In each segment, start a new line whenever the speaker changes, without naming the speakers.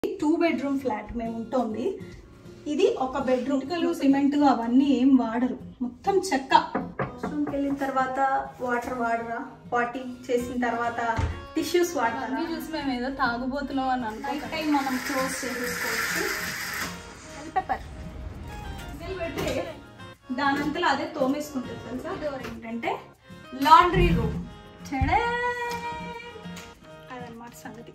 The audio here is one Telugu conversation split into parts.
టూ బెడ్రూమ్ ఫ్లాట్ మేము ఉంటుంది ఇది ఒక బెడ్రూమ్ ఇటుకలు సిమెంట్ అవన్నీ ఏం వాడరు మొత్తం చెక్క వాష్రూమ్కి వెళ్ళిన తర్వాత వాటర్ వాడరా పాటీ చేసిన తర్వాత టిష్యూస్ వాడతారా
అన్ని చూసి మేము ఏదో తాగుబోతున్నాం అని
నైట్
అనుకుంటాం
టైం మనం క్లోజ్ చేసేసుకోవచ్చు పెప్పర్ పెట్టి దానంతలో అదే తోమేసుకుంటుంది తెలుసా డోర్ ఏంటంటే లాండ్రీ రూమ్ చెడే అదనమాట సంగతి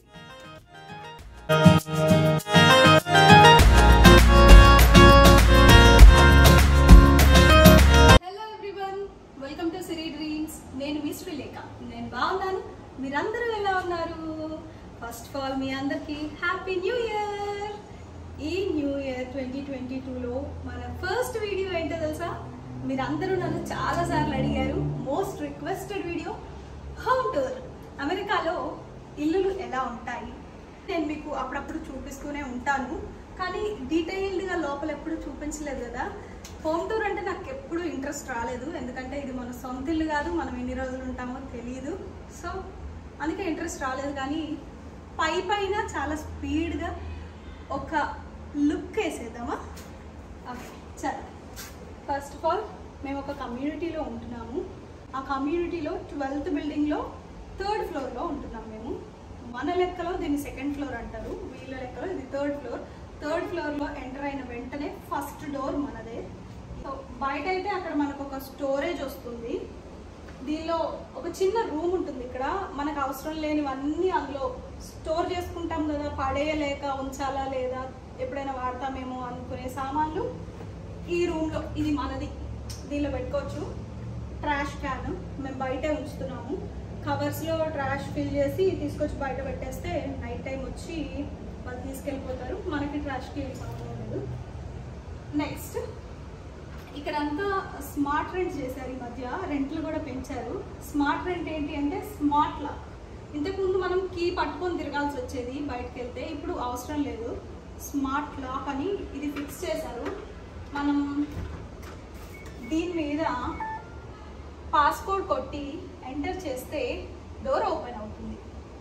hello everyone welcome to Siri dreams నేను మీ శ్రీలేఖ నేను బాగున్నాను మీరందరూ ఎలా ఉన్నారు ఫస్ట్ ఆఫ్ ఆల్ మీ అందరికీ హ్యాపీ న్యూ ఇయర్ ఈ న్యూ ఇయర్ ట్వంటీ ట్వంటీ టూలో మన ఫస్ట్ వీడియో ఏంటో తెలుసా మీరందరూ నన్ను చాలాసార్లు అడిగారు most requested video home tour అమెరికాలో ఇల్లులు ఎలా ఉంటాయి నేను మీకు అప్పుడప్పుడు చూపిస్తూనే ఉంటాను కానీ డీటెయిల్డ్గా లోపల ఎప్పుడు చూపించలేదు కదా హోమ్ టూర్ అంటే నాకు ఎప్పుడు ఇంట్రెస్ట్ రాలేదు ఎందుకంటే ఇది మన సొంత ఇల్లు కాదు మనం ఎన్ని రోజులు ఉంటామో తెలియదు సో అందుకే ఇంట్రెస్ట్ రాలేదు కానీ పై పైన చాలా స్పీడ్గా ఒక లుక్ వేసేద్దామా ఓకే సరే ఫస్ట్ ఆఫ్ ఆల్ మేము ఒక కమ్యూనిటీలో ఉంటున్నాము ఆ కమ్యూనిటీలో ట్వెల్త్ బిల్డింగ్లో థర్డ్ ఫ్లోర్లో ఉంటున్నాం మేము మన లెక్కలో దీన్ని సెకండ్ ఫ్లోర్ అంటారు వీళ్ళ లెక్కలో ఇది థర్డ్ ఫ్లోర్ థర్డ్ ఫ్లోర్లో ఎంటర్ అయిన వెంటనే ఫస్ట్ డోర్ మనదే సో బయట అయితే అక్కడ మనకు ఒక స్టోరేజ్ వస్తుంది దీనిలో ఒక చిన్న రూమ్ ఉంటుంది ఇక్కడ మనకు అవసరం లేనివన్నీ అందులో స్టోర్ చేసుకుంటాం కదా పడేయలేక ఉంచాలా లేదా ఎప్పుడైనా వాడతామేమో అనుకునే సామాన్లు ఈ రూమ్లో ఇది మనది దీనిలో పెట్టుకోవచ్చు ట్రాష్ క్యాన్ మేము బయటే ఉంచుతున్నాము కవర్స్లో ట్రాష్ ఫిల్ చేసి తీసుకొచ్చి బయట పెట్టేస్తే నైట్ టైం వచ్చి వాళ్ళు తీసుకెళ్ళిపోతారు మనకి ట్రాష్కి సంబంధం లేదు నెక్స్ట్ ఇక్కడంతా స్మార్ట్ రెంట్ చేశారు ఈ మధ్య రెంట్లు కూడా పెంచారు స్మార్ట్ రెంట్ ఏంటి అంటే స్మార్ట్ లాక్ ఇంతకుముందు మనం కీ పట్టుకొని తిరగాల్సి వచ్చేది బయటకు వెళ్తే ఇప్పుడు అవసరం లేదు స్మార్ట్ లాక్ అని ఇది ఫిక్స్ చేశారు మనం దీని మీద పాస్కోడ్ కొట్టి ఎంటర్ చేస్తే డోర్ ఓపెన్ అవుతుంది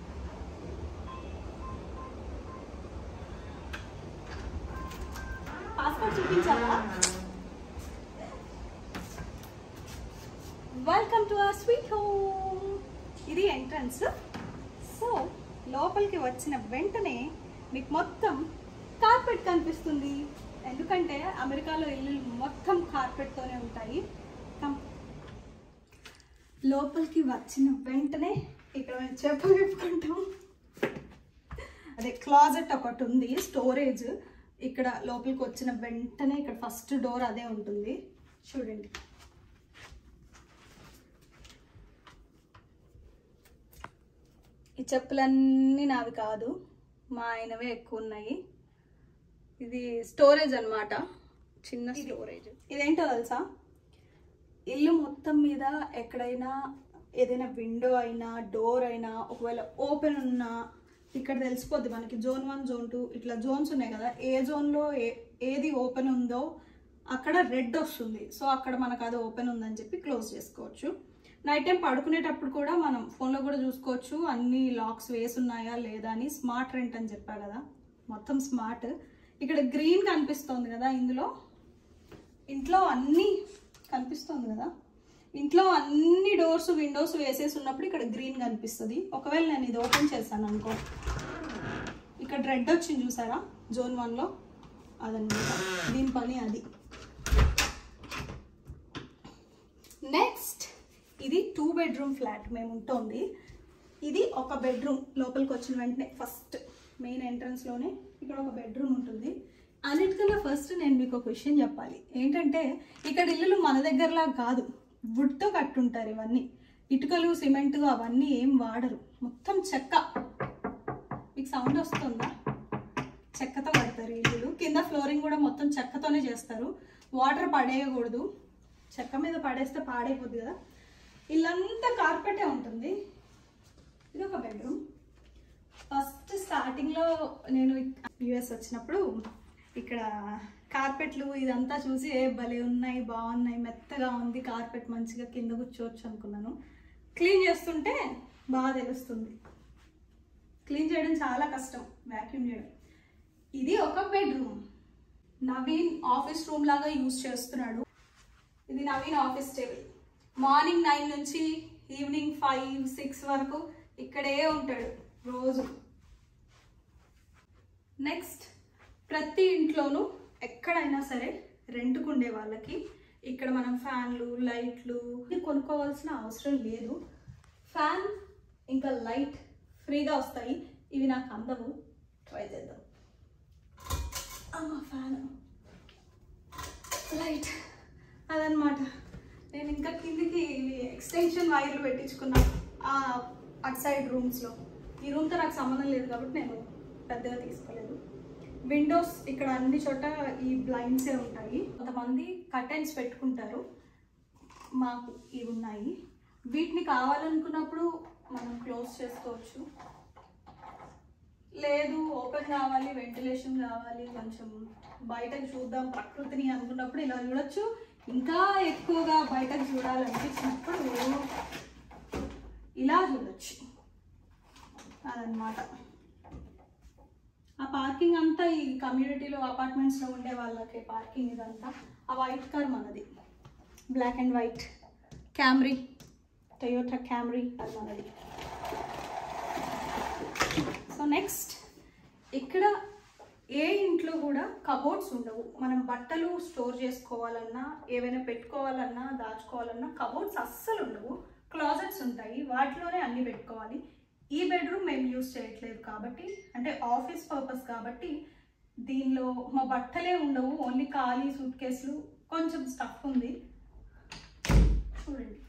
పాస్పోర్ట్ చూపించాలా welcome to our sweet home ఇది ఎంట్రన్స్ సో లోపలికి వచ్చిన వెంటనే మీకు మొత్తం కార్పెట్ కనిపిస్తుంది ఎందుకంటే అమెరికాలో ఇల్లు మొత్తం కార్పెట్తోనే ఉంటాయి కం- లోపలికి వచ్చిన వెంటనే ఇక్కడ మేము చెప్పులు విప్పుకుంటాం అదే క్లాజెట్ ఒకటి ఉంది స్టోరేజ్ ఇక్కడ లోపలికి వచ్చిన వెంటనే ఇక్కడ ఫస్ట్ డోర్ అదే ఉంటుంది చూడండి ఈ చెప్పులన్నీ నావి కాదు మా ఆయనవే ఎక్కువ ఉన్నాయి ఇది స్టోరేజ్ అన్నమాట చిన్న స్టోరేజ్ ఇదేంటో తెలుసా ఇల్లు మొత్తం మీద ఎక్కడైనా ఏదైనా విండో అయినా డోర్ అయినా ఒకవేళ ఓపెన్ ఉన్నా ఇక్కడ తెలిసిపోద్ది మనకి జోన్ వన్ జోన్ టూ ఇట్లా జోన్స్ ఉన్నాయి కదా ఏ జోన్లో ఏ ఏది ఓపెన్ ఉందో అక్కడ రెడ్ వస్తుంది సో అక్కడ మనకు అది ఓపెన్ ఉందని చెప్పి క్లోజ్ చేసుకోవచ్చు నైట్ టైం పడుకునేటప్పుడు కూడా మనం ఫోన్లో కూడా చూసుకోవచ్చు అన్ని లాక్స్ వేసి ఉన్నాయా లేదా అని స్మార్ట్ రెంట్ అని చెప్పా కదా మొత్తం స్మార్ట్ ఇక్కడ గ్రీన్ కనిపిస్తోంది కదా ఇందులో ఇంట్లో అన్నీ కనిపిస్తుంది కదా ఇంట్లో అన్ని డోర్స్ విండోస్ వేసేసి ఉన్నప్పుడు ఇక్కడ గ్రీన్ కనిపిస్తుంది ఒకవేళ నేను ఇది ఓపెన్ చేశాను అనుకో ఇక్కడ రెడ్ వచ్చింది చూసారా జోన్ వన్లో అదనమాట దీని పని అది నెక్స్ట్ ఇది టూ బెడ్రూమ్ ఫ్లాట్ మేము ఉంటుంది ఇది ఒక బెడ్రూమ్ లోపలికి వచ్చిన వెంటనే ఫస్ట్ మెయిన్ ఎంట్రన్స్లోనే ఇక్కడ ఒక బెడ్రూమ్ ఉంటుంది అన్నిటికన్నా ఫస్ట్ నేను మీకు ఒక విషయం చెప్పాలి ఏంటంటే ఇక్కడ ఇల్లులు మన దగ్గరలా కాదు వుడ్తో కట్టుంటారు ఇవన్నీ ఇటుకలు సిమెంట్ అవన్నీ ఏం వాడరు మొత్తం చెక్క మీకు సౌండ్ వస్తుందా చెక్కతో కడతారు ఈ ఇల్లులు కింద ఫ్లోరింగ్ కూడా మొత్తం చెక్కతోనే చేస్తారు వాటర్ పడేయకూడదు చెక్క మీద పడేస్తే పాడైపోద్ది కదా ఇల్లంతా కార్పెటే ఉంటుంది ఇది ఒక బెడ్రూమ్ ఫస్ట్ స్టార్టింగ్లో నేను యుఎస్ వచ్చినప్పుడు ఇక్కడ కార్పెట్లు ఇదంతా చూసి ఏ భలే ఉన్నాయి బాగున్నాయి మెత్తగా ఉంది కార్పెట్ మంచిగా కింద కూర్చోవచ్చు అనుకున్నాను క్లీన్ చేస్తుంటే బాగా తెలుస్తుంది క్లీన్ చేయడం చాలా కష్టం వ్యాక్యూమ్ చేయడం ఇది ఒక బెడ్రూమ్ నవీన్ ఆఫీస్ రూమ్ లాగా యూజ్ చేస్తున్నాడు ఇది Naveen office table morning nine నుంచి ఈవినింగ్ ఫైవ్ సిక్స్ వరకు ఇక్కడే ఉంటాడు రోజు నెక్స్ట్ ప్రతి ఇంట్లోనూ ఎక్కడైనా సరే రెంట్కు ఉండే వాళ్ళకి ఇక్కడ మనం ఫ్యాన్లు లైట్లు ఇది కొనుక్కోవాల్సిన అవసరం లేదు ఫ్యాన్ ఇంకా లైట్ ఫ్రీగా వస్తాయి ఇవి నాకు అందవు ట్రై చేద్దాం అమ్మ ఫ్యాన్ లైట్ అదనమాట నేను ఇంకా కిందికి ఇవి ఎక్స్టెన్షన్ వైర్లు పెట్టించుకున్నా ఆ, అటు సైడ్ రూమ్స్లో ఈ రూమ్తో నాకు సంబంధం లేదు కాబట్టి నేను పెద్దగా తీసుకోలేదు విండోస్ ఇక్కడ అన్ని చోట ఈ బ్లైండ్సే ఉంటాయి కొంతమంది కర్టెన్స్ పెట్టుకుంటారు మాకు ఇవి ఉన్నాయి వీటిని కావాలనుకున్నప్పుడు మనం క్లోజ్ చేసుకోవచ్చు లేదు ఓపెన్ కావాలి వెంటిలేషన్ కావాలి కొంచెం బయటకు చూద్దాం ప్రకృతిని అనుకున్నప్పుడు ఇలా చూడొచ్చు ఇంకా ఎక్కువగా బయటకు చూడాలనిపించినప్పుడు ఇలా చూడొచ్చు అదనమాట ఆ పార్కింగ్ అంతా ఈ కమ్యూనిటీలో అపార్ట్మెంట్స్లో ఉండే వాళ్ళకి పార్కింగ్ ఇదంతా ఆ వైట్ కార్ మనది black and white Camry Toyota Camry అది మనది సో నెక్స్ట్ ఇక్కడ ఏ ఇంట్లో కూడా కబోర్డ్స్ ఉండవు మనం బట్టలు స్టోర్ చేసుకోవాలన్నా ఏవైనా పెట్టుకోవాలన్నా దాచుకోవాలన్నా కబోర్డ్స్ అస్సలు ఉండవు క్లాజెట్స్ ఉంటాయి వాటిలోనే అన్ని పెట్టుకోవాలి ఈ బెడ్రూమ్ మేము యూజ్ చేయట్లేదు కాబట్టి అంటే ఆఫీస్ పర్పస్ కాబట్టి దీనిలో మా బట్టలే ఉండవు ఓన్లీ ఖాళీ సూట్ కేసులు కొంచెం స్టఫ్ ఉంది చూడండి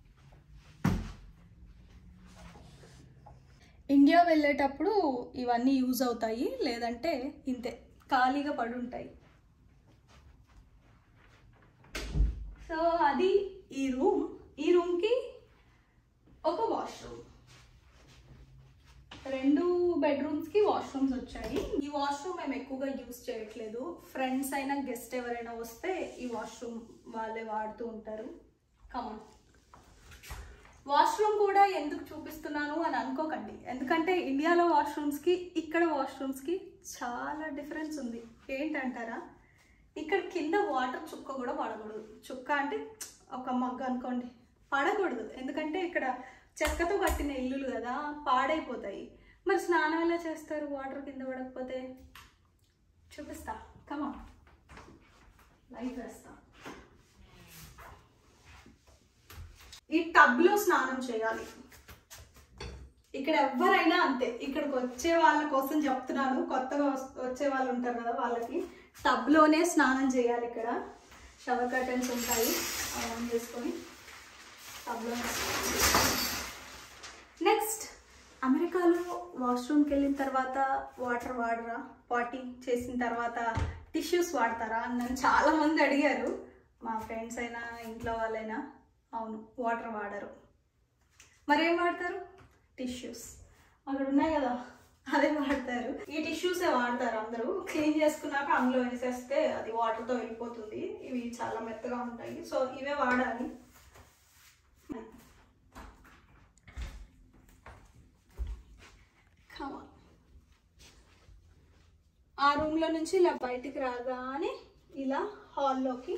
ఇండియా వెళ్ళేటప్పుడు ఇవన్నీ యూజ్ అవుతాయి లేదంటే ఇంతే ఖాళీగా పడి ఉంటాయి సో అది ఈ రూమ్ ఈ రూమ్కి ఒక వాష్రూమ్ రెండు బెడ్రూమ్స్కి వాష్రూమ్స్ వచ్చాయి ఈ వాష్రూమ్ మేము ఎక్కువగా యూజ్ చేయట్లేదు ఫ్రెండ్స్ అయినా గెస్ట్ ఎవరైనా వస్తే ఈ వాష్రూమ్ వాళ్ళే వాడుతూ ఉంటారు కమన్ వాష్రూమ్ కూడా ఎందుకు చూపిస్తున్నాను అని అనుకోకండి ఎందుకంటే ఇండియాలో వాష్రూమ్స్కి ఇక్కడ వాష్రూమ్స్కి చాలా డిఫరెన్స్ ఉంది ఏంటంటారా ఇక్కడ కింద వాటర్ చుక్క కూడా పడకూడదు చుక్క అంటే ఒక మగ్గ అనుకోండి పడకూడదు ఎందుకంటే ఇక్కడ చెక్కతో కట్టిన ఇల్లులు కదా పాడైపోతాయి మరి స్నానం ఎలా చేస్తారు వాటర్ కింద పడకపోతే చూపిస్తా కమా లైట్ వేస్తా ఈ టబ్లో స్నానం చేయాలి ఇక్కడ ఎవరైనా అంతే ఇక్కడికి వచ్చే వాళ్ళ కోసం చెప్తున్నాను కొత్తగా వస్- వచ్చే వాళ్ళు ఉంటారు కదా వాళ్ళకి టబ్లోనే స్నానం చేయాలి ఇక్కడ షవర్ కర్టెన్స్ ఉంటాయి అవి ఆన్ చేసుకొని టబ్లో నెక్స్ట్ అమెరికాలో వాష్రూమ్కి వెళ్ళిన తర్వాత వాటర్ వాడరా పాటీ చేసిన తర్వాత టిష్యూస్ వాడతారా అని నన్ను చాలా మంది అడిగారు మా ఫ్రెండ్స్ అయినా ఇంట్లో వాళ్ళైనా అవును వాటర్ వాడరు మరేం వాడతారు టిష్యూస్ అక్కడ ఉన్నాయి కదా అదే వాడతారు ఈ టిష్యూసే వాడతారు అందరూ క్లీన్ చేసుకున్నాక అందులో వేసేస్తే అది వాటర్తో వెళ్ళిపోతుంది ఇవి చాలా మెత్తగా ఉంటాయి సో ఇవే వాడాలి Come on. ఆ రూమ్లో నుంచి ఇలా బయటికి రాగానే ఇలా హాల్లోకి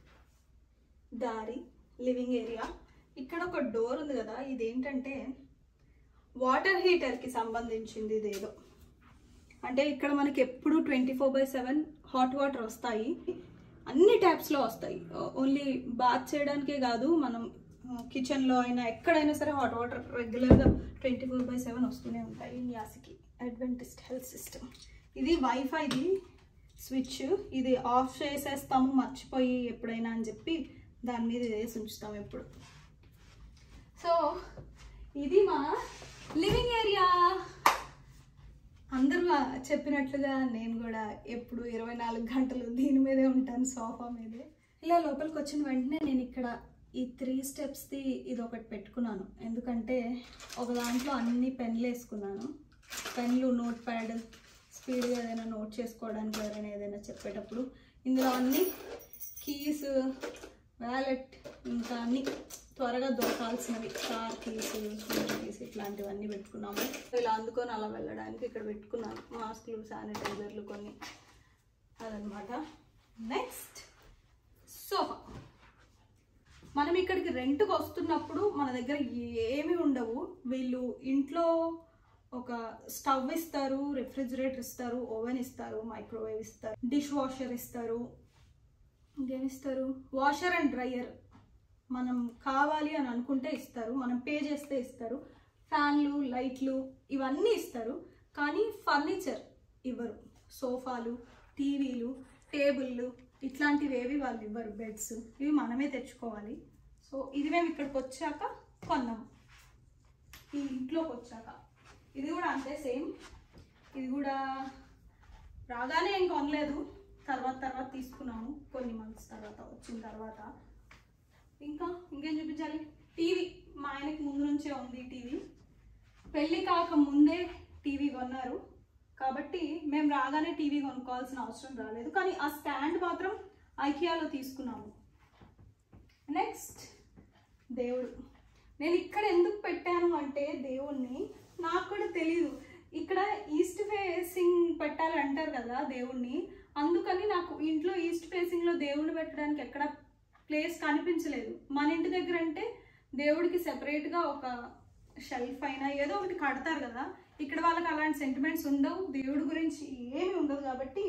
దారి లివింగ్ ఏరియా ఇక్కడ ఒక డోర్ ఉంది కదా ఇదేంటంటే వాటర్ హీటర్కి సంబంధించింది ఇదేదో అంటే ఇక్కడ మనకి ఎప్పుడు twenty four by seven hot water వస్తాయి అన్ని ట్యాప్స్లో వస్తాయి ఓన్లీ బాత్ చేయడానికే కాదు మనం కిచెన్లో అయినా ఎక్కడైనా సరే హాట్ వాటర్ రెగ్యులర్గా ట్వంటీ ఫోర్ బై సెవెన్ వస్తూనే ఉంటాయి యాసికి అడ్వెంటిస్ట్ హెల్త్ సిస్టమ్ ఇది వైఫైది స్విచ్ ఇది ఆఫ్ చేసేస్తాము మర్చిపోయి ఎప్పుడైనా అని చెప్పి దాని మీద వేసి ఉంచుతాం ఎప్పుడు సో ఇది మా లివింగ్ ఏరియా అందరూ చెప్పినట్లుగా నేను కూడా ఎప్పుడు ఇరవై నాలుగు గంటలు దీని మీదే ఉంటాను సోఫా మీదే ఇలా లోపలికి వచ్చిన వెంటనే నేను ఇక్కడ ఈ త్రీ స్టెప్స్ది ఇది ఒకటి పెట్టుకున్నాను ఎందుకంటే ఒక దాంట్లో అన్ని పెన్లు వేసుకున్నాను పెన్లు నోట్ ప్యాడ్ స్పీడ్గా ఏదైనా నోట్ చేసుకోవడానికి ఎవరైనా ఏదైనా చెప్పేటప్పుడు ఇందులో అన్ని కీస్ వ్యాలెట్ ఇంకా అన్ని
త్వరగా దొరకాల్సినవి కార్ కీస్ స్కూటర్ కీస్ ఇట్లాంటివన్నీ పెట్టుకున్నాము ఇలా అందుకొని అలా వెళ్ళడానికి ఇక్కడ పెట్టుకున్నాను మాస్కులు శానిటైజర్లు కొన్ని అదనమాట నెక్స్ట్ సోఫా మనం ఇక్కడికి రెంట్కి వస్తున్నప్పుడు మన దగ్గర ఏమి ఉండవు వీళ్ళు ఇంట్లో ఒక స్టవ్ ఇస్తారు రెఫ్రిజిరేటర్ ఇస్తారు ఓవెన్ ఇస్తారు మైక్రోవేవ్ ఇస్తారు డిష్ వాషర్ ఇస్తారు ఇంకేమి ఇస్తారు వాషర్ అండ్ డ్రయర్ మనం కావాలి అని అనుకుంటే ఇస్తారు మనం పే చేస్తే ఇస్తారు ఫ్యాన్లు లైట్లు ఇవన్నీ ఇస్తారు కానీ ఫర్నిచర్ ఇవ్వరు సోఫాలు టీవీలు టేబుల్లు ఇట్లాంటివి ఏవి వాళ్ళు ఇవ్వరు బెడ్స్ ఇవి మనమే తెచ్చుకోవాలి సో ఇది మేము ఇక్కడికి వచ్చాక కొన్నాము ఈ ఇంట్లోకి వచ్చాక ఇది కూడా అంతే సేమ్ ఇది కూడా రాగానే ఏం కొనలేదు తర్వాత తర్వాత తీసుకున్నాము కొన్ని మంత్స్ తర్వాత వచ్చిన తర్వాత ఇంకా ఇంకేం చూపించాలి టీవీ మా ఆయనకి ముందు నుంచే ఉంది టీవీ పెళ్ళి కాక ముందే టీవీ కొన్నారు కాబట్టి మేము రాగానే టీవీ కొనుక్కోవాల్సిన అవసరం రాలేదు కానీ ఆ స్టాండ్ మాత్రం ఐకియాలో తీసుకున్నాము నెక్స్ట్ దేవుడు నేను ఇక్కడ ఎందుకు పెట్టాను అంటే దేవుణ్ణి నాకు కూడా తెలియదు ఇక్కడ ఈస్ట్ ఫేసింగ్ పెట్టాలి అంటారు కదా దేవుణ్ణి అందుకని నాకు ఇంట్లో ఈస్ట్ ఫేసింగ్లో దేవుణ్ణి పెట్టడానికి ఎక్కడ ప్లేస్ కనిపించలేదు మన ఇంటి దగ్గర అంటే దేవుడికి సెపరేట్గా ఒక షెల్ఫ్ అయినా ఏదో ఒకటి కడతారు కదా ఇక్కడ వాళ్ళకి అలాంటి సెంటిమెంట్స్ ఉండవు దేవుడి గురించి ఏమి ఉండదు కాబట్టి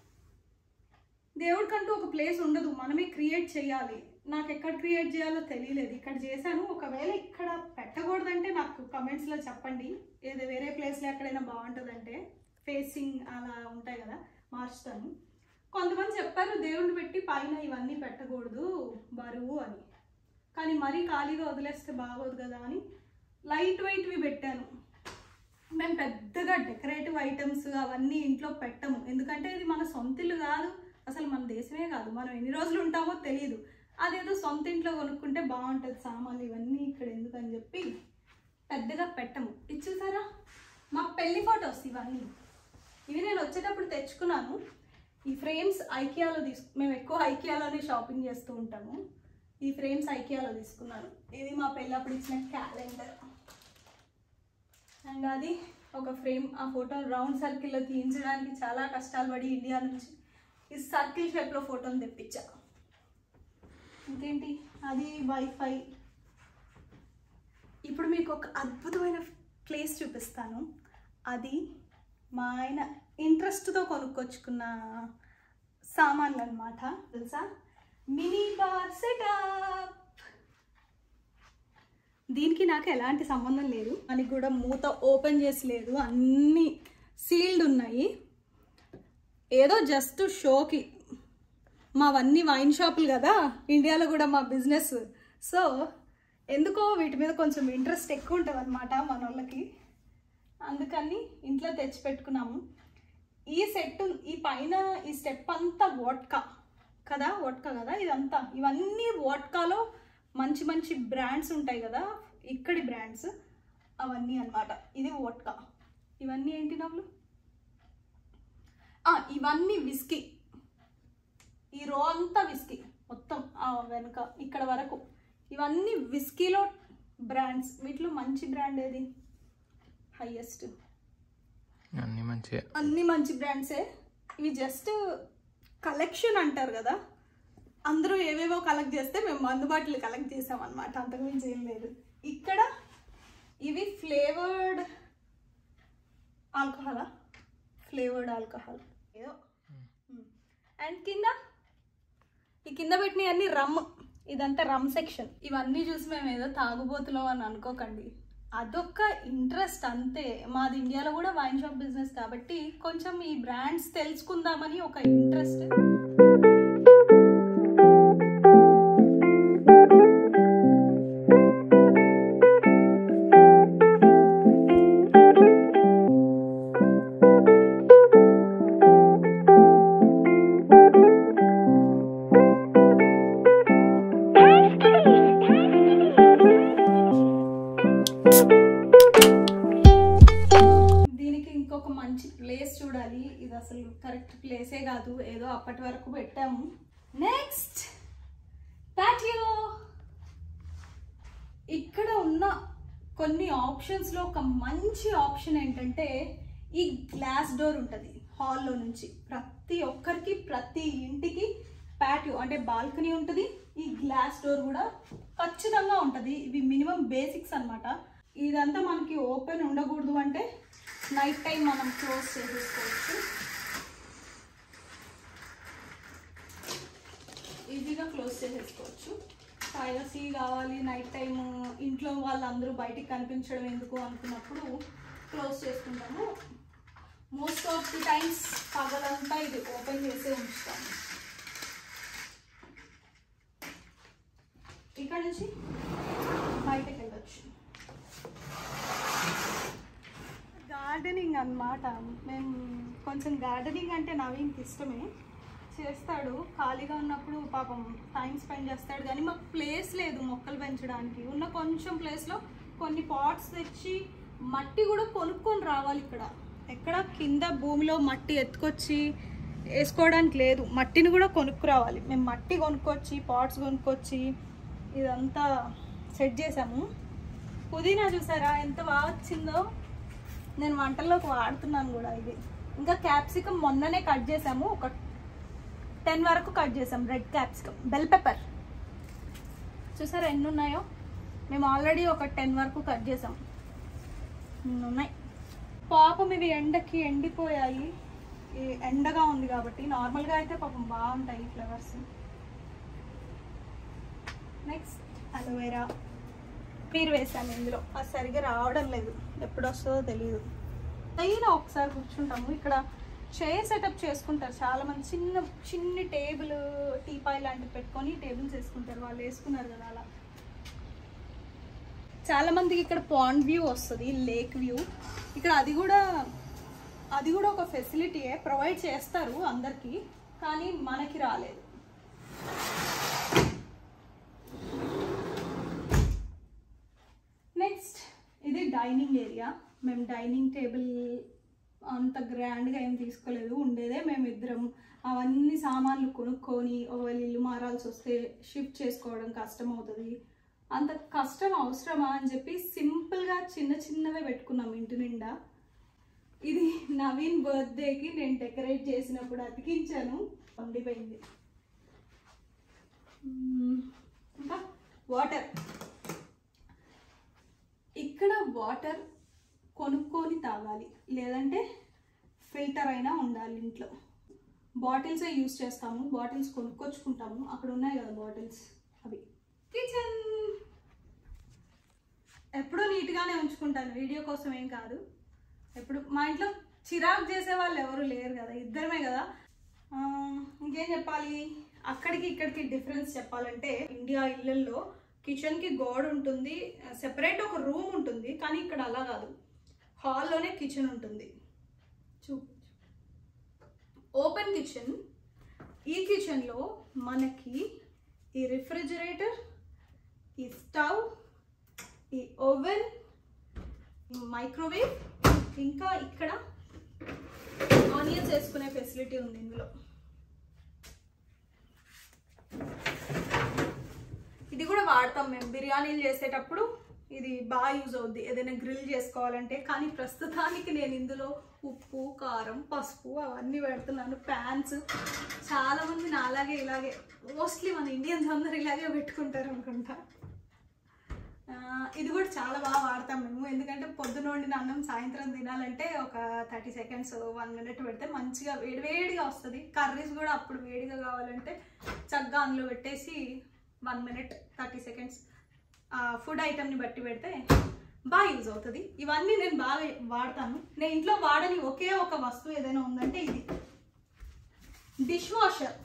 దేవుడికంటూ ఒక ప్లేస్ ఉండదు మనమే క్రియేట్ చేయాలి నాకు ఎక్కడ క్రియేట్ చేయాలో తెలియలేదు ఇక్కడ చేశాను ఒకవేళ ఇక్కడ పెట్టకూడదంటే నాకు కమెంట్స్లో చెప్పండి ఏదో వేరే ప్లేస్లో ఎక్కడైనా బాగుంటుందంటే ఫేసింగ్ అలా ఉంటాయి కదా మార్చుతాను కొంతమంది చెప్పారు దేవుడిని పెట్టి పైన ఇవన్నీ పెట్టకూడదు బరువు అని కానీ మరీ ఖాళీగా వదిలేస్తే బాగోదు కదా అని లైట్ వెయిట్వి పెట్టాను మేము పెద్దగా డెకరేటివ్ ఐటమ్స్ అవన్నీ ఇంట్లో పెట్టము ఎందుకంటే ఇది మన సొంత ఇల్లు కాదు అసలు మన దేశమే కాదు మనం ఎన్ని రోజులు ఉంటామో తెలియదు అదేదో సొంత ఇంట్లో కొనుక్కుంటే బాగుంటుంది సామాన్లు ఇవన్నీ ఇక్కడ ఎందుకని చెప్పి పెద్దగా పెట్టము ఇది చూసారా మా పెళ్లి ఫొటోస్ ఇవన్నీ ఇవి నేను వచ్చేటప్పుడు తెచ్చుకున్నాను ఈ ఫ్రేమ్స్ ఐకియాలో తీసుకు మేము ఎక్కువ ఐకియాలోనే షాపింగ్ చేస్తూ ఉంటాము ఈ ఫ్రేమ్స్ ఐకియాలో తీసుకున్నాను ఇది మా పెళ్ళప్పుడు ఇచ్చిన క్యాలెండర్ అండ్ అది ఒక ఫ్రేమ్ ఆ ఫోటో రౌండ్ సర్కిల్లో తీయించడానికి చాలా కష్టాలు పడి ఇండియా నుంచి ఈ సర్కిల్ షేప్లో ఫోటోని తెప్పించా ఇంకేంటి అది వైఫై ఇప్పుడు మీకు ఒక అద్భుతమైన ప్లేస్ చూపిస్తాను అది మా ఆయన ఇంట్రెస్ట్తో కొనుక్కొచ్చుకున్న సామాన్లు అనమాట తెలుసా మినీ బార్ సెటప్ దీనికి నాకు ఎలాంటి సంబంధం లేదు మనకి కూడా మూత ఓపెన్ చేసి లేదు అన్నీ సీల్డ్ ఉన్నాయి ఏదో జస్ట్ షోకి మావన్నీ వైన్ షాపులు కదా ఇండియాలో కూడా మా బిజినెస్ సో ఎందుకో వీటి మీద కొంచెం ఇంట్రెస్ట్ ఎక్కువ ఉంటుంది అనమాట మన వాళ్ళకి అందుకని ఇంట్లో తెచ్చి పెట్టుకున్నాము ఈ సెట్ ఈ పైన ఈ స్టెప్ అంతా వోట్కా కదా వోట్కా కదా ఇదంతా ఇవన్నీ వోట్కాలో మంచి మంచి బ్రాండ్స్ ఉంటాయి కదా ఇక్కడి బ్రాండ్స్ అవన్నీ అన్నమాట ఇది వోట్కా ఇవన్నీ ఏంటి నవ్వులు ఆ, ఇవన్నీ విస్కీ ఈ రో అంతా విస్కీ మొత్తం ఆ వెనుక ఇక్కడ వరకు ఇవన్నీ విస్కీలో బ్రాండ్స్ వీటిలో మంచి బ్రాండ్ ఏది హైయెస్ట్
అన్నీ మంచిగా
అన్ని మంచి బ్రాండ్సే ఇవి జస్ట్ కలెక్షన్ అంటారు కదా అందరూ ఏవేవో కలెక్ట్ చేస్తే మేము మందు బాటిల్ కలెక్ట్ చేసాం అనమాట అంతకుమించి ఏం లేదు ఇక్కడ ఇవి ఫ్లేవర్డ్ ఆల్కహాలా ఫ్లేవర్డ్ ఆల్కహాల్ ఏదో అండ్ కింద ఈ కింద పెట్టినవి అన్ని రమ్ ఇదంతా రమ్ సెక్షన్ ఇవన్నీ చూసి మేము ఏదో తాగుబోతున్నాం అని అనుకోకండి అదొక ఇంట్రెస్ట్ అంతే మాది ఇండియాలో కూడా వైన్ షాప్ బిజినెస్ కాబట్టి కొంచెం ఈ బ్రాండ్స్ తెలుసుకుందామని ఒక ఇంట్రెస్ట్ దీనికి ఇంకొక మంచి ప్లేస్ చూడాలి ఇది అసలు కరెక్ట్ ప్లేసే కాదు ఏదో అప్పటి వరకు పెట్టాము నెక్స్ట్ ప్యాటియో
ఇక్కడ ఉన్న కొన్ని ఆప్షన్స్లో ఒక మంచి ఆప్షన్ ఏంటంటే ఈ గ్లాస్ డోర్ ఉంటుంది హాల్లో నుంచి ప్రతి ఒక్కరికి ప్రతి ఇంటికి ప్యాటియో అంటే బాల్కనీ ఉంటుంది ఈ గ్లాస్ డోర్ కూడా ఖచ్చితంగా ఉంటుంది ఇవి మినిమం బేసిక్స్ అన్నమాట ఇదంతా మనకి ఓపెన్ ఉండకూడదు అంటే నైట్ టైం మనం క్లోజ్ చేసేసుకోవచ్చు ఈజీగా క్లోజ్ చేసేసుకోవచ్చు ప్రైవసీ కావాలి నైట్ టైం ఇంట్లో వాళ్ళందరూ బయటికి కనిపించడం ఎందుకు అనుకున్నప్పుడు క్లోజ్ చేసుకుంటాము మోస్ట్ ఆఫ్ ది టైమ్స్ పగలంతా ఇది ఓపెన్ చేసే ఉంచుతాము ఇక్కడ నుంచి బయటకు వెళ్ళొచ్చు గార్డెనింగ్ అన్నమాట మేము కొంచెం గార్డెనింగ్ అంటే నవీన్కి ఇష్టమే చేస్తాడు ఖాళీగా ఉన్నప్పుడు పాపం టైం స్పెండ్ చేస్తాడు కానీ మాకు ప్లేస్ లేదు మొక్కలు పెంచడానికి ఉన్న కొంచెం ప్లేస్లో కొన్ని పాట్స్ తెచ్చి మట్టి కూడా కొనుక్కొని రావాలి ఇక్కడ ఎక్కడ కింద భూమిలో మట్టి ఎత్తుకొచ్చి వేసుకోవడానికి లేదు మట్టిని కూడా కొనుక్కురావాలి మేము మట్టి కొనుక్కొచ్చి పాట్స్ కొనుక్కొచ్చి ఇదంతా సెట్ చేసాము పుదీనా చూసారా ఎంత బాగా వచ్చిందో నేను వంటల్లోకి వాడుతున్నాను కూడా ఇది ఇంకా క్యాప్సికమ్ మొన్ననే కట్ చేసాము ఒక టెన్ వరకు కట్ చేసాం రెడ్ క్యాప్సికమ్ బెల్ పెప్పర్ చూసారా ఎన్ని ఉన్నాయో మేము ఆల్రెడీ ఒక టెన్ వరకు కట్ చేసాం ఇన్ని ఉన్నాయి పాపం ఇవి ఎండకి ఎండిపోయాయి ఈ ఎండగా ఉంది కాబట్టి నార్మల్గా అయితే పాపం బాగుంటాయి ఫ్లవర్స్ నెక్స్ట్ అలోవెరా మీరు వేసాము ఇందులో అది సరిగ్గా రావడం లేదు ఎప్పుడు వస్తుందో తెలియదు అయినా ఒకసారి కూర్చుంటాము ఇక్కడ చైర్ సెటప్ చేసుకుంటారు చాలా మంది చిన్న చిన్ని టేబుల్ టీపాయ్ లాంటివి పెట్టుకొని టేబుల్స్ వేసుకుంటారు వాళ్ళు వేసుకున్నారు కదా అలా చాలా మందికి ఇక్కడ పాండ్ వ్యూ వస్తుంది లేక్ వ్యూ ఇక్కడ అది కూడా అది కూడా ఒక ఫెసిలిటీయే ప్రొవైడ్ చేస్తారు అందరికీ కానీ మనకి రాలేదు నెక్స్ట్ ఇది డైనింగ్ ఏరియా మేము డైనింగ్ టేబుల్ అంత గ్రాండ్గా ఏం తీసుకోలేదు ఉండేదే మేము ఇద్దరం అవన్నీ సామాన్లు కొనుక్కొని ఒకవేళ ఇల్లు మారాల్సి వస్తే షిఫ్ట్ చేసుకోవడం కష్టం అవుతుంది అంత కష్టం అవసరమా అని చెప్పి సింపుల్గా చిన్న చిన్నవే పెట్టుకున్నాం ఇంటి నిండా ఇది నవీన్ బర్త్డేకి నేను డెకరేట్ చేసినప్పుడు అతికించాను వండిపోయింది మ్మ్. ఇంకా వాటర్ ఇక్కడ వాటర్ కొనుక్కొని తాగాలి లేదంటే ఫిల్టర్ అయినా ఉండాలి ఇంట్లో బాటిల్సే యూస్ చేస్తాము బాటిల్స్ కొనుక్కొచ్చుకుంటాము అక్కడ ఉన్నాయి కదా బాటిల్స్ అవి కిచెన్ ఎప్పుడూ నీట్గానే ఉంచుకుంటాను వీడియో కోసం ఏం కాదు ఎప్పుడు మా ఇంట్లో చిరాకు చేసే వాళ్ళు ఎవరు లేరు కదా ఇద్దరమే కదా ఆ, ఇంకేం చెప్పాలి అక్కడికి ఇక్కడికి డిఫరెన్స్ చెప్పాలంటే ఇండియా ఇళ్ళల్లో కిచెన్కి గోడ ఉంటుంది సెపరేట్ ఒక రూమ్ ఉంటుంది కానీ ఇక్కడ అలా కాదు హాల్లోనే కిచెన్ ఉంటుంది చూ ఓపెన్ కిచెన్ ఈ కిచెన్లో మనకి ఈ రిఫ్రిజిరేటర్ ఈ స్టవ్ ఈ ఓవెన్ ఈ మైక్రోవేవ్ ఇంకా ఇక్కడ ఆనియన్స్ వేసుకునే ఫెసిలిటీ ఉంది ఇందులో ఇది కూడా వాడతాం మేము బిర్యానీలు చేసేటప్పుడు ఇది బాగా యూజ్ అవుద్ది ఏదైనా గ్రిల్ చేసుకోవాలంటే కానీ ప్రస్తుతానికి నేను ఇందులో ఉప్పు కారం పసుపు అవన్నీ పెడుతున్నాను ప్యాన్స్ చాలా మంది నా అలాగే ఇలాగే మోస్ట్లీ మన ఇండియన్స్ అందరు ఇలాగే పెట్టుకుంటారు అనుకుంటా ఆ, ఇది కూడా చాలా బాగా వాడతాం మేము ఎందుకంటే పొద్దున వండిన అన్నం సాయంత్రం తినాలంటే ఒక థర్టీ సెకండ్స్ వన్ మినిట్ పెడితే మంచిగా వేడివేడిగా వస్తుంది కర్రీస్ కూడా అప్పుడు వేడిగా కావాలంటే చక్కగా అందులో పెట్టేసి one minute thirty seconds food ఐటమ్ని బట్టి పెడితే బాగా యూజ్ అవుతుంది ఇవన్నీ నేను బాగా వాడతాను నేను ఇంట్లో వాడని ఒకే ఒక వస్తువు ఏదైనా ఉందంటే ఇది డిష్ వాషర్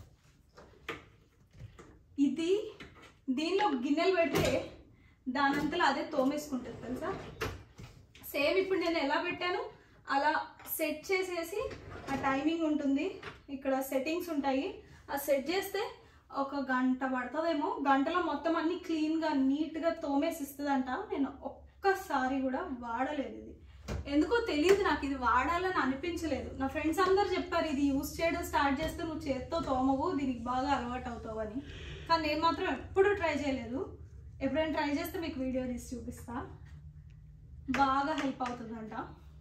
ఇది దీనిలో గిన్నెలు పెడితే దానంతలో అదే తోమేసుకుంటుంది తెలుసా సేమ్ ఇప్పుడు నేను ఎలా పెట్టాను అలా సెట్ చేసేసి ఆ టైమింగ్ ఉంటుంది ఇక్కడ సెట్టింగ్స్ ఉంటాయి ఆ సెట్ చేస్తే ఒక గంట పడుతుందేమో గంటలో మొత్తం అన్ని క్లీన్గా నీట్గా తోమేసి ఇస్తుందంట నేను ఒక్కసారి కూడా వాడలేదు ఇది ఎందుకో తెలియదు నాకు ఇది వాడాలని అనిపించలేదు నా ఫ్రెండ్స్ అందరు చెప్పారు ఇది యూస్ చేయడం స్టార్ట్ చేస్తే నువ్వు చేత్తో తోమవు దీనికి బాగా అలవాటు అవుతావు అని కానీ నేను మాత్రం ఎప్పుడూ ట్రై చేయలేదు ఎప్పుడైనా ట్రై చేస్తే మీకు వీడియో తీసి చూపిస్తా బాగా హెల్ప్ అవుతుందంట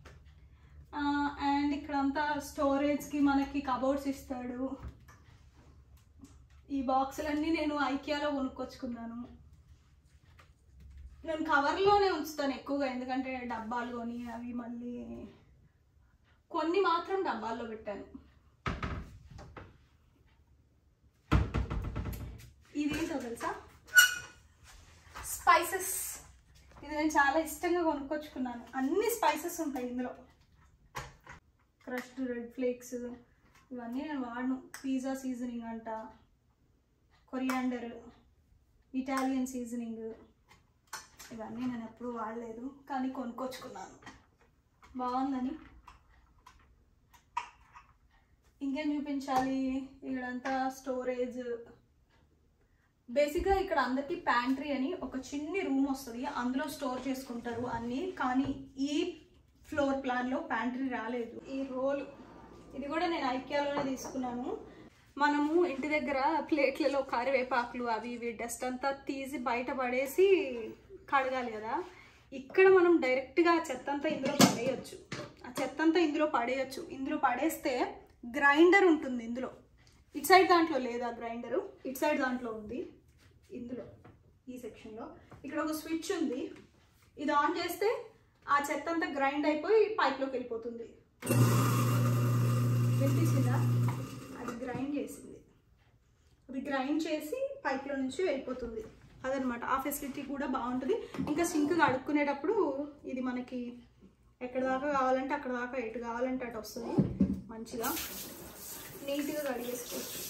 అండ్ ఇక్కడంతా స్టోరేజ్కి మనకి కబోర్డ్స్ ఇస్తాడు ఈ బాక్సులన్నీ నేను ఐకియాలో కొనుక్కొచ్చుకున్నాను నేను కవర్లోనే ఉంచుతాను ఎక్కువగా ఎందుకంటే డబ్బాలు కొని అవి మళ్ళీ కొన్ని మాత్రం డబ్బాల్లో పెట్టాను ఇదేంటో తెలుసా స్పైసెస్ ఇది నేను చాలా ఇష్టంగా కొనుక్కొచ్చుకున్నాను అన్ని స్పైసెస్ ఉంటాయి ఇందులో క్రష్డ్ రెడ్ ఫ్లేక్స్ ఇవన్నీ నేను వాడను పిజ్జా సీజనింగ్ అంట కొరియాండర్ ఇటాలియన్ సీజనింగ్ ఇవన్నీ నేను ఎప్పుడూ వాడలేదు కానీ కొనుక్కొచ్చుకున్నాను బాగుందని ఇంకేం చూపించాలి ఇక్కడంతా స్టోరేజ్ బేసిక్గా ఇక్కడ అందరికీ ప్యాంట్రీ అని ఒక చిన్ని రూమ్ వస్తుంది అందులో స్టోర్ చేసుకుంటారు అన్నీ కానీ ఈ ఫ్లోర్ ప్లాన్లో ప్యాంట్రీ రాలేదు ఈ రోల్ ఇది కూడా నేను ఐక్యాలోనే తీసుకున్నాను మనము ఇంటి దగ్గర ప్లేట్లలో కరివేపాకులు అవి ఇవి డస్ట్ అంతా తీసి బయట పడేసి కడగాలి కదా ఇక్కడ మనం డైరెక్ట్గా ఆ చెత్త అంతా ఇందులో పడేయచ్చు ఆ చెత్త అంతా ఇందులో పడేయచ్చు ఇందులో పడేస్తే గ్రైండర్ ఉంటుంది ఇందులో ఇటు సైడ్ దాంట్లో లేదా గ్రైండరు ఇటు సైడ్ దాంట్లో ఉంది ఇందులో ఈ సెక్షన్లో ఇక్కడ ఒక స్విచ్ ఉంది ఇది ఆన్ చేస్తే ఆ చెత్త అంతా గ్రైండ్ అయిపోయి పైప్లోకి వెళ్ళిపోతుంది వినిపించిందా అది గ్రైండ్ చేసింది అది గ్రైండ్ చేసి పైప్లో నుంచి వెళ్ళిపోతుంది అదనమాట ఆ ఫెసిలిటీ కూడా బాగుంటుంది ఇంకా సింక్ కడుక్కునేటప్పుడు ఇది మనకి ఎక్కడ దాకా కావాలంటే అక్కడ దాకా ఎటు కావాలంటే అటు వస్తుంది మంచిగా నీట్గా కడిగేసుకోవచ్చు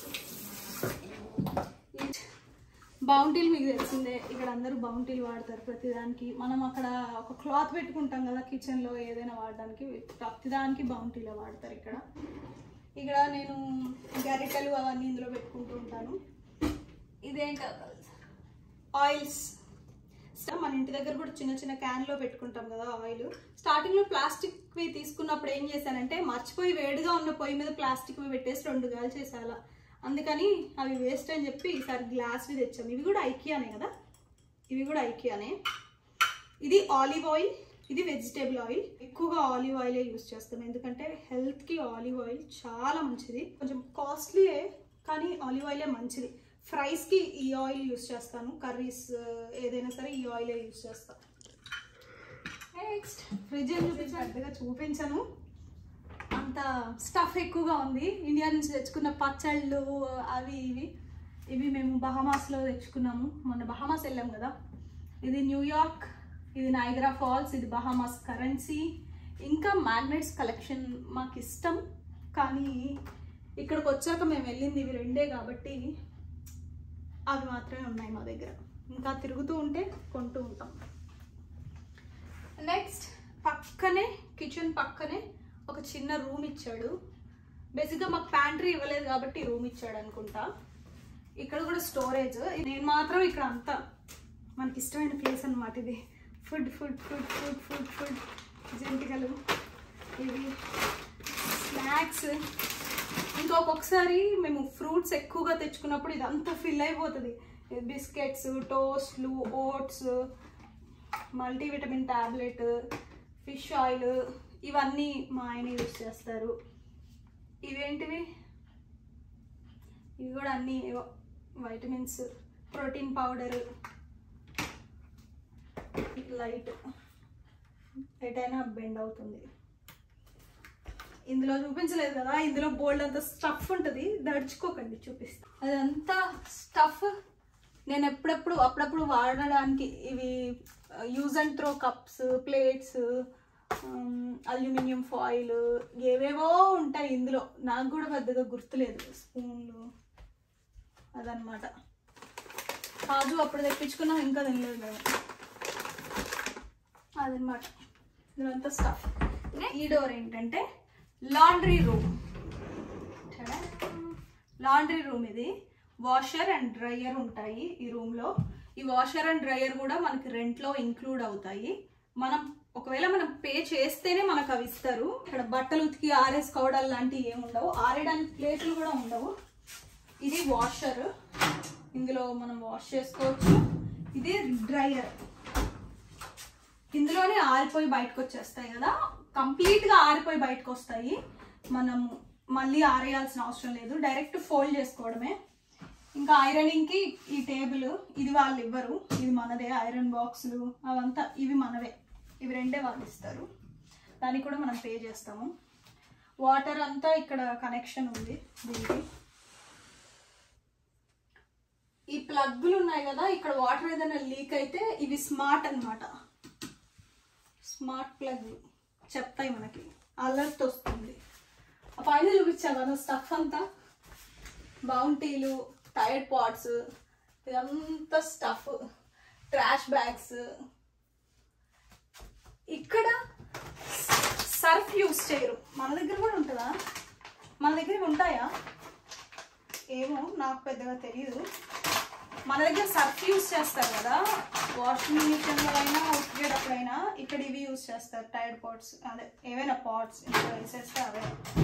బౌంటీలు మీకు తెలిసిందే ఇక్కడ అందరూ బౌంటీలు వాడతారు ప్రతిదానికి మనం అక్కడ ఒక క్లాత్ పెట్టుకుంటాం కదా కిచెన్లో ఏదైనా వాడడానికి ప్రతిదానికి బౌంటీలో వాడతారు ఇక్కడ ఇక్కడ నేను గరిటెలు అవన్నీ ఇందులో పెట్టుకుంటూ ఉంటాను ఇదేంటో ఆయిల్స్ మన ఇంటి దగ్గర కూడా చిన్న చిన్న క్యాన్లో పెట్టుకుంటాం కదా ఆయిల్ స్టార్టింగ్లో ప్లాస్టిక్వి తీసుకున్నప్పుడు ఏం చేశానంటే మర్చిపోయి వేడిగా ఉన్న పొయ్యి మీద ప్లాస్టిక్వి పెట్టేసి రెండు గాలి చేసేలా అందుకని అవి వేస్ట్ అని చెప్పి ఈసారి గ్లాస్వి తెచ్చాము ఇవి కూడా ఐకియానే కదా ఇవి కూడా ఐకియానే ఇది ఆలివ్ ఆయిల్ ఇది వెజిటేబుల్ ఆయిల్ ఎక్కువగా ఆలివ్ ఆయిలే యూస్ చేస్తాం ఎందుకంటే హెల్త్కి ఆలివ్ ఆయిల్ చాలా మంచిది కొంచెం కాస్ట్లీయే కానీ ఆలివ్ ఆయిలే మంచిది ఫ్రైస్కి ఈ ఆయిల్ యూస్ చేస్తాను కర్రీస్ ఏదైనా సరే ఈ ఆయిలే యూస్ చేస్తాను నెక్స్ట్ ఫ్రిడ్జ్ ఏం చూపించి పెద్దగా చూపించను అంత స్టఫ్ ఎక్కువగా ఉంది ఇండియా నుంచి తెచ్చుకున్న పచ్చళ్ళు అవి ఇవి ఇవి మేము బహమాస్లో తెచ్చుకున్నాము మొన్న బహమాస్ వెళ్ళాం కదా ఇది న్యూయార్క్ ఇది నైగ్రా ఫాల్స్ ఇది బహమాస్ కరెన్సీ ఇంకా మ్యాగ్నెట్స్ కలెక్షన్ మాకు ఇష్టం కానీ ఇక్కడికి వచ్చాక మేము వెళ్ళింది ఇవి రెండే కాబట్టి అవి మాత్రమే ఉన్నాయి మా దగ్గర ఇంకా తిరుగుతూ ఉంటే కొంటూ ఉంటాం నెక్స్ట్ పక్కనే కిచెన్ పక్కనే ఒక చిన్న రూమ్ ఇచ్చాడు బేసిక్గా మాకు ప్యాంట్రీ ఇవ్వలేదు కాబట్టి రూమ్ ఇచ్చాడు అనుకుంటా ఇక్కడ కూడా స్టోరేజ్ నేను మాత్రం ఇక్కడ అంతా మనకి ఇష్టమైన ప్లేస్ అనమాట ఇది food food food food food food జంతికలు ఇవి స్నాక్స్ ఇంకా ఒక్కొక్కసారి మేము ఫ్రూట్స్ ఎక్కువగా తెచ్చుకున్నప్పుడు ఇదంతా ఫిల్ అయిపోతుంది బిస్కెట్స్ టోస్ట్లు oats multivitamin tablet fish oil ఇవన్నీ మా ఆయన యూస్ చేస్తారు ఇవేంటివి ఇవి కూడా అన్నీ ఏవో వైటమిన్స్ ప్రోటీన్ పౌడర్ లైట్ ఎటైనా బెండ్ అవుతుంది ఇందులో చూపించలేదు కదా ఇందులో బోల్డ్ అంత స్టఫ్ ఉంటుంది దడుచుకోకండి చూపిస్తా అదంతా స్టఫ్ నేను ఎప్పుడెప్పుడు అప్పుడప్పుడు వాడడానికి ఇవి use and throw cups plates aluminium foil ఏవేవో ఉంటాయి ఇందులో నాకు కూడా పెద్దగా గుర్తులేదు స్పూన్లు అదనమాట కాజు అప్పుడు తెప్పించుకున్నాం ఇంకా తినలేదు మేము అదనమాట ఇదంతా స్టఫ్ ఈ డోర్ ఏంటంటే లాండ్రీ రూమ్ లాండ్రీ రూమ్ ఇది వాషర్ అండ్ డ్రయర్ ఉంటాయి ఈ రూమ్లో ఈ వాషర్ అండ్ డ్రయర్ కూడా మనకి రెంట్లో ఇంక్లూడ్ అవుతాయి మనం ఒకవేళ మనం పే చేస్తేనే మనకు అవి ఇస్తారు ఇక్కడ బట్టలు ఉతికి ఆరేసుకోవడాలు లాంటివి ఏమి ఉండవు ఆరేయడానికి ప్లేట్లు కూడా ఉండవు ఇది వాషర్ ఇందులో మనం వాష్ చేసుకోవచ్చు ఇది డ్రైయర్ ఇందులోనే ఆరిపోయి బయటకు వచ్చేస్తాయి కదా కంప్లీట్గా ఆరిపోయి బయటకు వస్తాయి మనం మళ్ళీ ఆరేయాల్సిన అవసరం లేదు డైరెక్ట్ ఫోల్డ్ చేసుకోవడమే ఇంకా ఐరనింగ్కి ఈ టేబుల్ ఇది వాళ్ళు ఇవ్వరు ఇది మనదే ఐరన్ బాక్సులు అవంతా ఇవి మనవే ఇవి రెండే వాళ్ళు ఇస్తారు దానికి కూడా మనం పే చేస్తాము వాటర్ అంతా ఇక్కడ కనెక్షన్ ఉంది దీనికి ఈ ప్లగ్లు ఉన్నాయి కదా ఇక్కడ వాటర్ ఏదైనా లీక్ అయితే ఇవి స్మార్ట్ అన్నమాట స్మార్ట్ ప్లగ్ చెప్తాయి మనకి అలర్ట్ వస్తుంది ఆ పైన చూపించా కదా స్టఫ్ అంతా బౌంటీలు టైర్డ్ పాట్స్ ఇదంతా స్టఫ్ ట్రాష్ బ్యాగ్స్ ఇక్కడ సర్ఫ్ యూస్ చేయరు మన దగ్గర కూడా ఉంటుందా మన దగ్గర ఇవి ఉంటాయా ఏమో నాకు పెద్దగా తెలియదు మన దగ్గర సర్ఫ్ యూస్ చేస్తారు కదా వాషింగ్ మిషన్లో అయినా ఉతికేటప్పుడైనా ఇక్కడ ఇవి యూస్ చేస్తారు టైర్డ్ పాట్స్ అదే ఏవైనా పాట్స్ ఇక్కడ వేసేస్తే అవే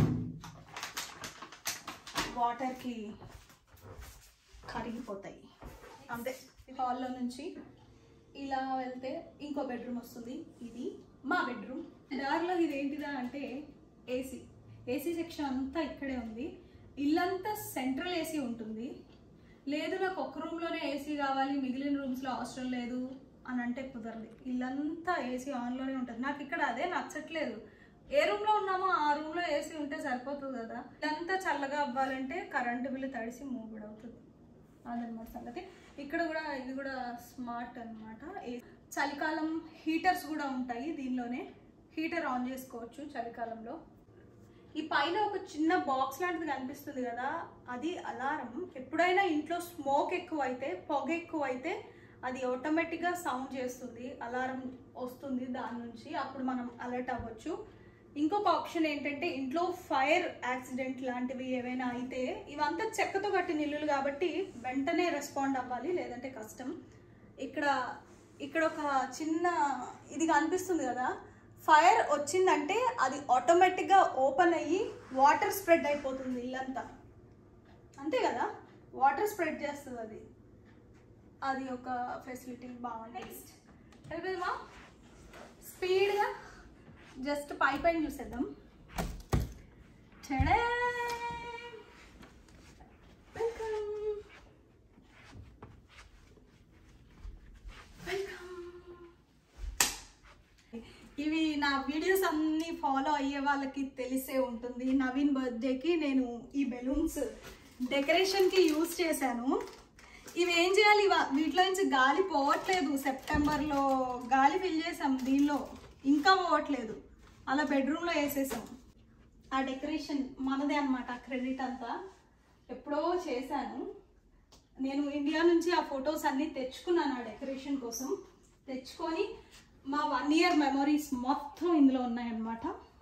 వాటర్కి కరిగిపోతాయి అంతే హాల్లో నుంచి ఇలా వెళ్తే ఇంకో బెడ్రూమ్ వస్తుంది ఇది మా బెడ్రూమ్ దారిలో ఇది ఏంటిదా అంటే ఏసీ ఏసీ సెక్షన్ అంతా ఇక్కడే ఉంది ఇల్లంతా సెంట్రల్ ఏసీ ఉంటుంది లేదు నాకు ఒక రూమ్లోనే ఏసీ కావాలి మిగిలిన రూమ్స్లో అవసరం లేదు అని అంటే కుదరదు ఇల్లంతా ఏసీ ఆన్లోనే ఉంటుంది నాకు ఇక్కడ అదే నచ్చట్లేదు ఏ రూమ్లో ఉన్నామో ఆ రూమ్లో ఏసీ ఉంటే సరిపోతుంది కదా ఇదంతా చల్లగా అవ్వాలంటే కరెంటు బిల్లు తడిసి మూవ్ అవుతుంది అదనమాట సంగతి ఇక్కడ కూడా ఇది కూడా స్మార్ట్ అనమాట చలికాలం హీటర్స్ కూడా ఉంటాయి దీనిలోనే హీటర్ ఆన్ చేసుకోవచ్చు చలికాలంలో ఈ పైన ఒక చిన్న బాక్స్ లాంటిది కనిపిస్తుంది కదా అది అలారం ఎప్పుడైనా ఇంట్లో స్మోక్ ఎక్కువ అయితే పొగ ఎక్కువ అయితే అది ఆటోమేటిక్గా సౌండ్ చేస్తుంది అలారం వస్తుంది దాని నుంచి అప్పుడు మనం అలర్ట్ అవ్వచ్చు ఇంకొక ఆప్షన్ ఏంటంటే ఇంట్లో ఫైర్ యాక్సిడెంట్ లాంటివి ఏవైనా అయితే ఇవంతా చెక్కతో కట్టిన ఇల్లులు కాబట్టి వెంటనే రెస్పాండ్ అవ్వాలి లేదంటే కష్టం ఇక్కడ ఇక్కడ ఒక చిన్న ఇది కనిపిస్తుంది కదా ఫైర్ వచ్చిందంటే అది ఆటోమేటిక్గా ఓపెన్ అయ్యి వాటర్ స్ప్రెడ్ అయిపోతుంది ఇల్లంతా అంతే కదా వాటర్ స్ప్రెడ్ చేస్తుంది అది అది ఒక ఫెసిలిటీ బాగుంది నెక్స్ట్ అయిపోయిందా స్పీడ్గా జస్ట్ పై పైన చూసేద్దాం చెడే వెల్కమ్ వెల్కమ్ ఇవి నా వీడియోస్ అన్ని ఫాలో అయ్యే వాళ్ళకి తెలిసే ఉంటుంది నవీన్ బర్త్డేకి నేను ఈ బెలూన్స్ డెకరేషన్కి యూజ్ చేశాను ఇవి ఏం చేయాలి ఇవ- వీటిలో నుంచి గాలి పోవట్లేదు సెప్టెంబర్లో గాలి ఫిల్ చేసాం దీనిలో ఇంకా పోవట్లేదు అలా బెడ్రూమ్లో వేసేసాం ఆ డెకరేషన్ మనదే అనమాట క్రెడిట్ అంతా ఎప్పుడో చేశాను నేను ఇండియా నుంచి ఆ ఫొటోస్ అన్నీ తెచ్చుకున్నాను ఆ డెకరేషన్ కోసం తెచ్చుకొని మా వన్ ఇయర్ మెమరీస్ మొత్తం ఇందులో ఉన్నాయన్నమాట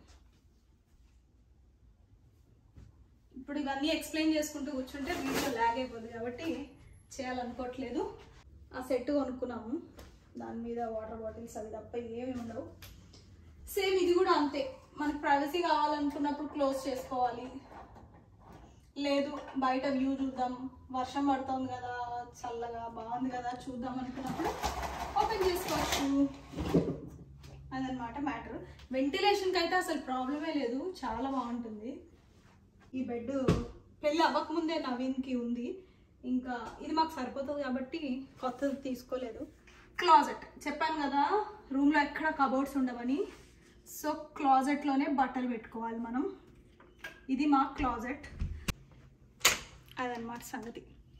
ఇప్పుడు ఇవన్నీ ఎక్స్ప్లెయిన్ చేసుకుంటూ కూర్చుంటే వీడియో లాగ్ అయిపోద్ది కాబట్టి చేయాలనుకోవట్లేదు ఆ సెట్ కొనుక్కున్నాము దాని మీద వాటర్ బాటిల్స్ అవి తప్ప ఏమి ఉండవు సేమ్ ఇది కూడా అంతే మనకి ప్రైవసీ కావాలనుకున్నప్పుడు క్లోజ్ చేసుకోవాలి లేదు బయట వ్యూ చూద్దాం వర్షం పడుతుంది కదా చల్లగా బాగుంది కదా చూద్దాం అనుకున్నప్పుడు ఓపెన్ చేసుకోవచ్చు అదనమాట మ్యాటర్ వెంటిలేషన్కి అయితే అసలు ప్రాబ్లమే లేదు చాలా బాగుంటుంది ఈ బెడ్ పెళ్ళి అవ్వకముందే నవీన్కి ఉంది ఇంకా ఇది మాకు సరిపోతుంది కాబట్టి కొత్తది తీసుకోలేదు క్లాజెట్ చెప్పాను కదా రూమ్లో ఎక్కడ కబోర్డ్స్ ఉండవని సో క్లాజెట్లోనే బట్టలు పెట్టుకోవాలి మనం ఇది మా క్లాజెట్ అదనమాట సంగతి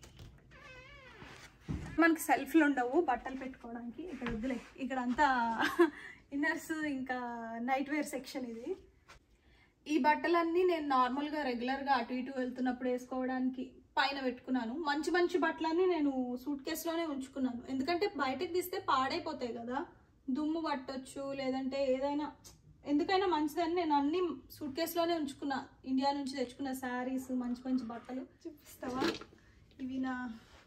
మనకి సెల్ఫ్లు ఉండవు బట్టలు పెట్టుకోవడానికి ఇక్కడ వద్దులే ఇక్కడ అంతా ఇన్నర్స్ ఇంకా నైట్ వేర్ సెక్షన్ ఇది ఈ బట్టలన్నీ నేను నార్మల్గా రెగ్యులర్గా అటు ఇటు వెళ్తున్నప్పుడు వేసుకోవడానికి పైన పెట్టుకున్నాను మంచి మంచి బట్టలన్నీ నేను సూట్ కేసులోనే ఉంచుకున్నాను ఎందుకంటే బయటకు తీస్తే పాడైపోతాయి కదా దుమ్ము పట్టొచ్చు లేదంటే ఏదైనా ఎందుకైనా మంచిదని నేను అన్ని సూట్ కేసులోనే ఉంచుకున్నా ఇండియా నుంచి తెచ్చుకున్న శారీస్ మంచి మంచి బట్టలు చూపిస్తావా ఇవి నా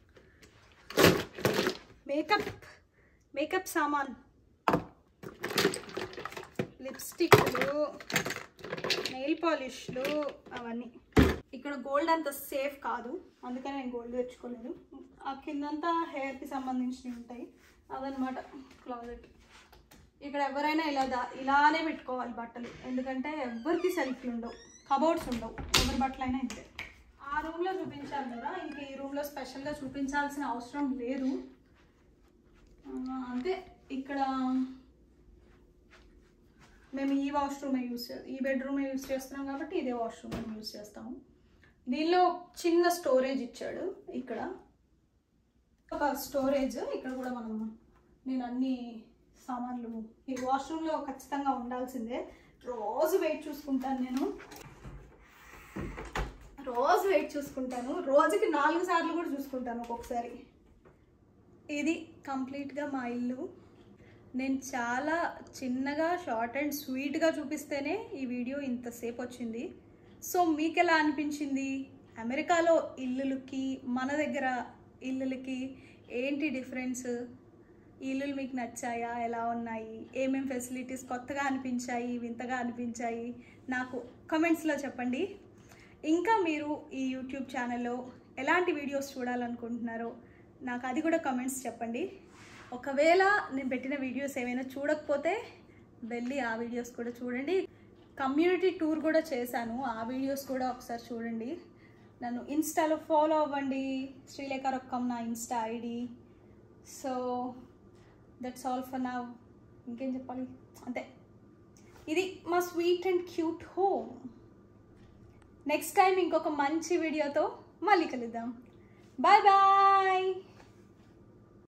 మేకప్ మేకప్ సామాన్ లిప్స్టిక్లు నెయిల్ పాలిష్లు అవన్నీ ఇక్కడ గోల్డ్ అంత సేఫ్ కాదు అందుకని నేను గోల్డ్ తెచ్చుకోలేదు
ఆ కిందంతా హెయిర్కి సంబంధించినవి ఉంటాయి అదనమాట క్లాజెట్ ఇక్కడ ఎవరైనా ఇలా దా- ఇలానే పెట్టుకోవాలి బట్టలు ఎందుకంటే ఎవరికి సెల్ఫ్లు ఉండవు కబోర్డ్స్ ఉండవు ఎవరి బట్టలైనా ఇంతే ఆ రూమ్లో చూపించాను కదా ఇంక ఈ రూమ్లో స్పెషల్గా చూపించాల్సిన అవసరం లేదు ఆ, అంతే ఇక్కడ మేము ఈ వాష్రూమే యూస్ చే ఈ బెడ్రూమే యూస్ చేస్తున్నాం కాబట్టి ఇదే వాష్రూమ్ మేము యూస్ చేస్తాము దీనిలో చిన్న స్టోరేజ్ ఇచ్చాడు ఇక్కడ ఒక స్టోరేజ్ ఇక్కడ కూడా మనం నేను అన్ని సామాన్లు ఈ వాష్రూమ్లో ఖచ్చితంగా ఉండాల్సిందే రోజు వెయిట్ చూసుకుంటాను నేను రోజు వెయిట్ చూసుకుంటాను రోజుకి నాలుగు సార్లు కూడా చూసుకుంటాను ఒక్కొక్కసారి ఇది కంప్లీట్గా మా ఇల్లు నేను చాలా చిన్నగా షార్ట్ అండ్ స్వీట్గా చూపిస్తేనే ఈ వీడియో ఇంతసేపు వచ్చింది సో మీకు ఎలా అనిపించింది అమెరికాలో ఇల్లులకి మన దగ్గర ఇల్లులకి ఏంటి డిఫరెన్స్ ఈ ఇల్లులు మీకు నచ్చాయా ఎలా ఉన్నాయి ఏమేం ఫెసిలిటీస్ కొత్తగా అనిపించాయి వింతగా అనిపించాయి నాకు కమెంట్స్లో చెప్పండి ఇంకా మీరు ఈ యూట్యూబ్ ఛానల్లో ఎలాంటి వీడియోస్ చూడాలనుకుంటున్నారో నాకు అది కూడా కమెంట్స్ చెప్పండి ఒకవేళ నేను పెట్టిన వీడియోస్ ఏమైనా చూడకపోతే వెళ్ళి ఆ వీడియోస్ కూడా చూడండి కమ్యూనిటీ టూర్ కూడా చేశాను ఆ వీడియోస్ కూడా ఒకసారి చూడండి నన్ను ఇన్స్టాలో ఫాలో అవ్వండి శ్రీలేఖ రొక్కం నా Insta ID so that's all for నా ఇంకేం చెప్పాలి అంతే ఇది మా sweet and cute home next time ఇంకొక మంచి వీడియోతో మళ్ళీ కలుద్దాం బాయ్ బాయ్